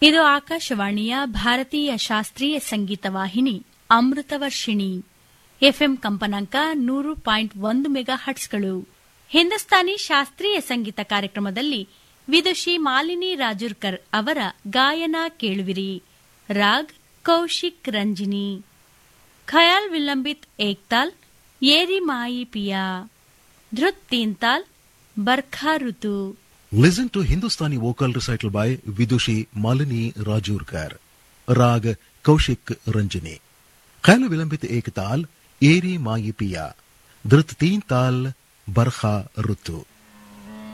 ಇದು ಆಕಾಶವಾಣಿಯ ಭಾರತೀಯ ಶಾಸ್ತ್ರೀಯ ಸಂಗೀತ ವಾಹಿನಿ ಅಮೃತವರ್ಷಿಣಿ ಎಫ್ಎಂ ಕಂಪನಾಂಕ ನೂರು ಪಾಯಿಂಟ್ ಒಂದು ಮೆಗಾ ಹಟ್ಸ್ಗಳು ಹಿಂದೂಸ್ತಾನಿ ಶಾಸ್ತ್ರೀಯ ಸಂಗೀತ ಕಾರ್ಯಕ್ರಮದಲ್ಲಿ ವಿದುಷಿ ಮಾಲಿನಿ ರಾಜುರ್ಕರ್ ಅವರ ಗಾಯನ ಕೇಳುವಿರಿ ರಾಗ್ ಕೌಶಿಕ್ ರಂಜಿನಿ ಖಯಾಲ್ ವಿಲಂಬಿತ್ ಏಕ್ತಾಲ್ ಏರಿ ಮಾಯಿ ಪಿಯಾ ಧೃತ್ ತೀನ್ತಾಲ್ ಬರ್ಖಾ ಋತು Listen to Hindustani vocal recital by Vidushi Malini Rajurkar. Rag Kaushik Ranjini. Khayal Vilambit Ek Tal, Eri Maayi Piya. Dhrit Teen Tal, Barkha Rutu.